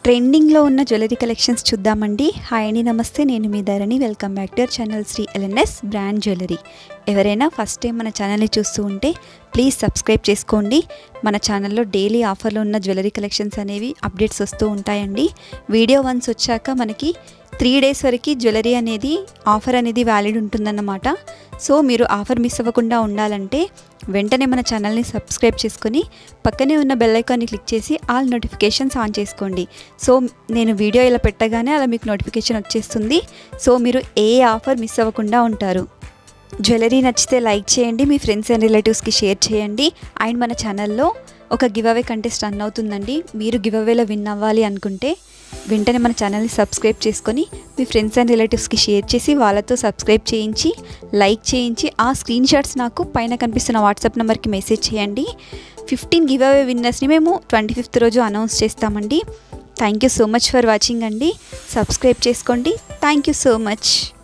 ట్రెండింగ్లో ఉన్న jewellery collections చూద్దామండి హాయ్ అండి నమస్తే నేను మీ Dharani welcome back to our channel Sri LNS brand jewellery ఎవరైనా ఫస్ట్ టైం మన ఛానల్ని చూస్తూ ఉంటే ప్లీజ్ సబ్స్క్రైబ్ చేసుకోండి మన ఛానల్లో డైలీ ఆఫర్లో ఉన్న జ్యువెలరీ కలెక్షన్స్ అనేవి అప్డేట్స్ వస్తూ ఉంటాయండి వీడియో వన్స్ వచ్చాక మనకి త్రీ డేస్ వరకు జ్యువెలరీ అనేది ఆఫర్ అనేది వ్యాలిడ్ ఉంటుందన్నమాట సో మీరు ఆఫర్ మిస్ అవ్వకుండా ఉండాలంటే వెంటనే మన ఛానల్ని సబ్స్క్రైబ్ చేసుకొని పక్కనే ఉన్న బెల్ ఐకాన్ని క్లిక్ చేసి ఆల్ నోటిఫికేషన్స్ ఆన్ చేసుకోండి సో నేను వీడియో ఇలా పెట్టగానే అలా మీకు నోటిఫికేషన్ వచ్చేస్తుంది సో మీరు ఏ ఆఫర్ మిస్ అవ్వకుండా ఉంటారు జ్యువెలరీ నచ్చితే లైక్ చేయండి మీ ఫ్రెండ్స్ అండ్ రిలేటివ్స్కి షేర్ చేయండి అండ్ మన ఛానల్లో ఒక గివ్ అవే కంటెస్ట్ రన్ అవుతుందండి మీరు గివ్ అవేలో విన్ అవ్వాలి అనుకుంటే వెంటనే మన ఛానల్ని సబ్స్క్రైబ్ చేసుకొని మీ ఫ్రెండ్స్ అండ్ రిలేటివ్స్కి షేర్ చేసి వాళ్ళతో సబ్స్క్రైబ్ చేయించి లైక్ చేయించి ఆ స్క్రీన్ షాట్స్ నాకు పైన కనిపిస్తున్న వాట్సాప్ నెంబర్కి మెసేజ్ చేయండి ఫిఫ్టీన్ గివ్ అవే విన్నర్స్ని మేము ట్వంటీ ఫిఫ్త్ రోజు అనౌన్స్ చేస్తామండి thank you so much for watching అండి సబ్స్క్రైబ్ చేసుకోండి థ్యాంక్ యూ సో మచ్